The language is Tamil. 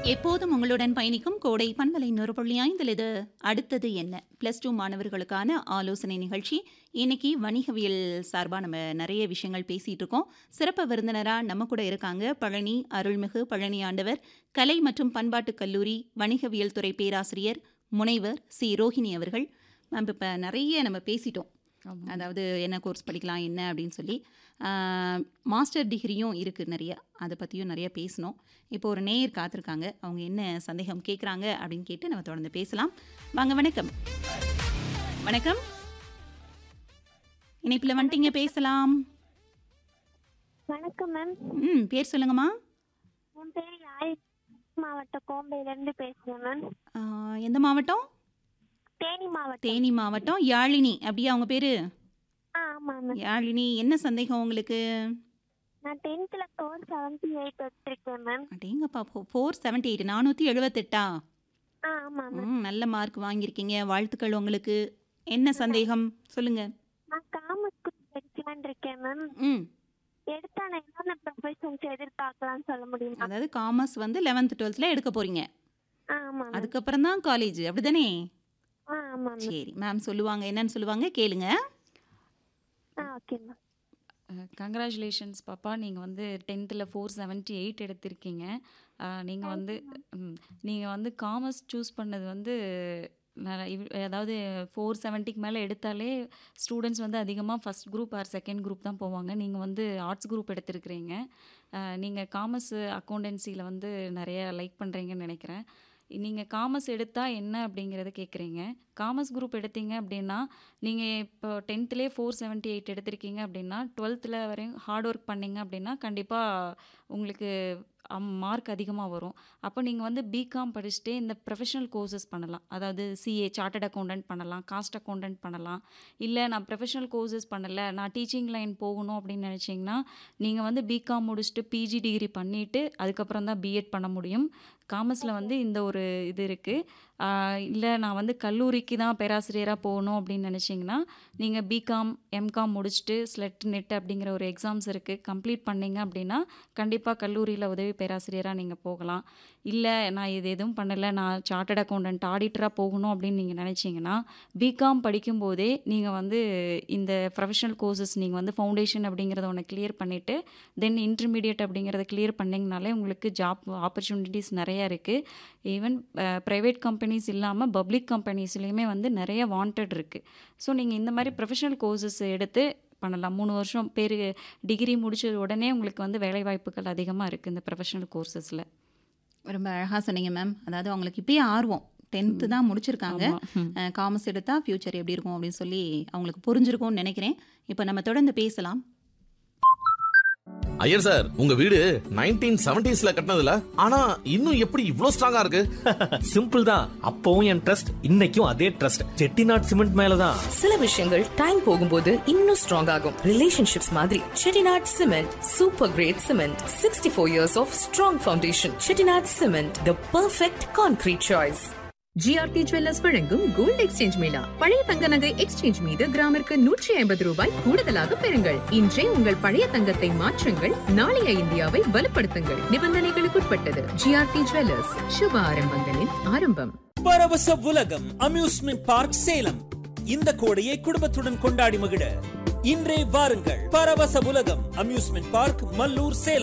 எப்போதும் உங்களுடன் பயணிக்கும் கோடை பண்பலை நூறு புள்ளி ஐந்தில் இது அடுத்தது என்ன ப்ளஸ் டூ மாணவர்களுக்கான ஆலோசனை நிகழ்ச்சி இன்னைக்கு வணிகவியல் சார்பாக நம்ம நிறைய விஷயங்கள் பேசிட்டு இருக்கோம் சிறப்பு விருந்தினராக நம்ம கூட இருக்காங்க பழனி அருள்மிகு பழனி ஆண்டவர் கலை மற்றும் பண்பாட்டுக் கல்லூரி வணிகவியல் துறை பேராசிரியர் முனைவர் சி ரோஹிணி அவர்கள் நம்ம இப்போ நிறைய நம்ம பேசிட்டோம் அதாவது என்ன கோர்ஸ் படிக்கலாம் என்ன அப்படின்னு சொல்லி ஆஹ், மாஸ்டர் டிகிரியும் இருக்குது நிறைய அதை பற்றியும் நிறைய பேசணும் இப்போ ஒரு நேயர் காத்திருக்காங்க அவங்க என்ன சந்தேகம் கேட்குறாங்க அப்படின்னு கேட்டு நம்ம தொடர்ந்து பேசலாம் வாங்க வணக்கம் வணக்கம் இணைப்பில் வந்துட்டீங்க பேசலாம் வணக்கம் மேம் ம் பேர் சொல்லுங்கம்மா என் பேர் யாழ் மாவட்டம் கோம்பையிலேருந்து பேசுகிறேன் மேம் ஆஹ், எந்த மாவட்டம் தேனி மாவட்டம் தேனி மாவட்டம் யாழினி அப்படியா அவங்க பேர் ஆ ஆமாம் மேம் யாழினி என்ன சந்தேகம் உங்களுக்கு நான் டென்த்தில் ஃபோர் செவன்ட்டி எயிட் எடுத்திருக்கேன் மேம் அடேங்கப்பா ஃபோர் செவன்ட்டி எயிட் நானூற்றி எழுபத்தெட்டா ஆ ஆமாம் மேம் ம் நல்ல மார்க் வாங்கியிருக்கீங்க வாழ்த்துக்கள் உங்களுக்கு என்ன சந்தேகம் சொல்லுங்க நான் காமர்ஸ் எடுக்கலான்னு இருக்கேன் மேம் ம் எடுத்தா நான் என்னென்ன ப்ரொஃபஷன்ஸ் எதிர்பார்க்கலாம்னு சொல்ல முடியுமா அதாவது காமர்ஸ் வந்து லெவன்த் டுவெல்த்தில் எடுக்க போறீங்க ஆ ஆமாம் மேம் அதுக்கப்புறம் தான் காலேஜ் அப்படிதானே ஆ ஆமாம் மேம் சரி மேம் சொல்லுவாங்க என்னன்னு சொல்லுவாங்க கேளுங்க ஆ ஓகே மேம் கங்க்ராச்சுலேஷன்ஸ் பாப்பா நீங்கள் வந்து டென்த்தில் ஃபோர் செவன்ட்டி எயிட் எடுத்திருக்கீங்க நீங்கள் வந்து நீங்கள் வந்து காமர்ஸ் சூஸ் பண்ணது வந்து ந- இவ்- அதாவது ஃபோர் செவன்ட்டிக்கு மேலே எடுத்தாலே ஸ்டூடெண்ட்ஸ் வந்து அதிகமாக first group or second group தான் போவாங்க நீங்கள் வந்து ஆர்ட்ஸ் குரூப் எடுத்திருக்கிறீங்க நீங்கள் காமர்ஸ் அக்கௌண்டன்சியில் வந்து நிறைய லைக் பண்ணுறீங்கன்னு நினைக்கிறேன் நீங்கள் காமர்ஸ் எடுத்தால் என்ன அப்படிங்கிறத கேட்குறீங்க காமர்ஸ் குரூப் எடுத்தீங்க அப்படின்னா நீங்கள் இப்போ டென்த்துலேயே ஃபோர் செவன்ட்டி எயிட் எடுத்திருக்கீங்க அப்படின்னா டுவெல்த்தில் வரையும் ஹார்ட் ஒர்க் பண்ணீங்க அப்படின்னா கண்டிப்பாக உங்களுக்கு மார்க் அதிகமாக வரும் அப்போ நீங்கள் வந்து பிகாம் படிச்சுட்டே இந்த ப்ரொஃபஷனல் கோர்சஸ் பண்ணலாம் அதாவது சிஏ சார்ட்டட் அக்கௌண்டன்ட் பண்ணலாம் காஸ்ட் அக்கௌண்டன்ட் பண்ணலாம் இல்லை நான் ப்ரொஃபஷனல் கோர்சஸ் பண்ணலை நான் டீச்சிங் லைன் போகணும் அப்படின்னு நினச்சிங்கன்னா நீங்கள் வந்து பிகாம் முடிச்சுட்டு பிஜி டிகிரி பண்ணிவிட்டு அதுக்கப்புறம் தான் பிஎட் பண்ண முடியும் காமர்ஸில் வந்து இந்த ஒரு இது இருக்குது இல்லை நான் வந்து கல்லூரிக்கு தான் பேராசிரியராக போகணும் அப்படின்னு நினச்சிங்கன்னா நீங்கள் பிகாம் எம்காம் முடிச்சுட்டு ஸ்லெட் நெட் அப்படிங்கிற ஒரு எக்ஸாம்ஸ் இருக்குது கம்ப்ளீட் பண்ணீங்க அப்படின்னா கண்டிப்பாக கல்லூரியில் உதவி பேராசிரியராக நீங்கள் போகலாம் இல்லை நான் இது எதுவும் பண்ணலை நான் சார்ட்டட் அக்கௌண்டன்ட் ஆடிட்டராக போகணும் அப்படின்னு நீங்கள் நினச்சிங்கன்னா பிகாம் படிக்கும்போதே நீங்கள் வந்து இந்த ப்ரொஃபஷனல் கோர்சஸ் நீங்கள் வந்து ஃபவுண்டேஷன் அப்படிங்கிறத ஒன்று கிளியர் பண்ணிவிட்டு தென் இன்டர்மீடியட் அப்படிங்கிறத கிளியர் பண்ணிங்கனாலே உங்களுக்கு ஜாப் ஆப்பர்ச்சுனிட்டிஸ் நிறையா இருக்குது ஈவன் ப்ரைவேட் கம்பெனிஸ் இல்லாமல் பப்ளிக் கம்பெனிஸ்லேயுமே வந்து நிறைய வாண்டட் இருக்குது ஸோ நீங்கள் இந்த மாதிரி ப்ரொஃபஷனல் கோர்சஸ் எடுத்து பண்ணலாம் மூணு வருஷம் பேர் டிகிரி முடிச்ச உடனே உங்களுக்கு வந்து வேலைவாய்ப்புகள் அதிகமாக இருக்குது இந்த ப்ரொஃபஷனல் கோர்சஸில் ரொம்ப அழகாக சொன்னீங்க மேம் அதாவது அவங்களுக்கு இப்பயே ஆர்வம் டென்த்து தான் முடிச்சிருக்காங்க காமர்ஸ் எடுத்தா ஃப்யூச்சர் எப்படி இருக்கும் அப்படின்னு சொல்லி அவங்களுக்கு புரிஞ்சிருக்கும்னு நினைக்கிறேன் இப்போ நம்ம தொடர்ந்து பேசலாம் ஐயர் சார் உங்க வீடு நைன்டீன் செவன்டிஸ்ல கட்டினதுல ஆனா இன்னும் எப்படி இவ்ளோ ஸ்ட்ராங்கா இருக்கு சிம்பிள் தான் அப்பவும் என் ட்ரஸ்ட் இன்னைக்கும் அதே ட்ரஸ்ட் செட்டிநாட் சிமெண்ட் மேலதான் சில விஷயங்கள் டைம் போகும்போது இன்னும் ஸ்ட்ராங் ஆகும் ரிலேஷன்ஷிப்ஸ் மாதிரி Chettinad cement super great cement sixty four years of strong foundation Chettinad cement the perfect concrete choice G R T jewellers வழங்கும் கோல்ட் எக்ஸ்சேஞ்ச் மேளா பழைய தங்க நகை எக்ஸ்சேஞ்ச் மீது கிராமிற்கு நூற்றி ஐம்பது ரூபாய் கூடுதலாக பெறுங்கள் இன்றே உங்கள் பழைய தங்கத்தை மாற்றுங்கள் நாளைய இந்தியாவை வலுப்படுத்துங்கள் நிபந்தனைகளுக்குட்பட்டது ஜிஆர்டி ஜுவல்லர்ஸ் சுப ஆரம்பங்களின் ஆரம்பம் பரவச உலகம் அம்யூஸ்மெண்ட் பார்க் சேலம் இந்த கோடையை குடும்பத்துடன் கொண்டாடி மகிழ இன்றே வாருங்கள் பரவச உலகம் அம்யூஸ்மெண்ட் பார்க் மல்லூர் சேலம்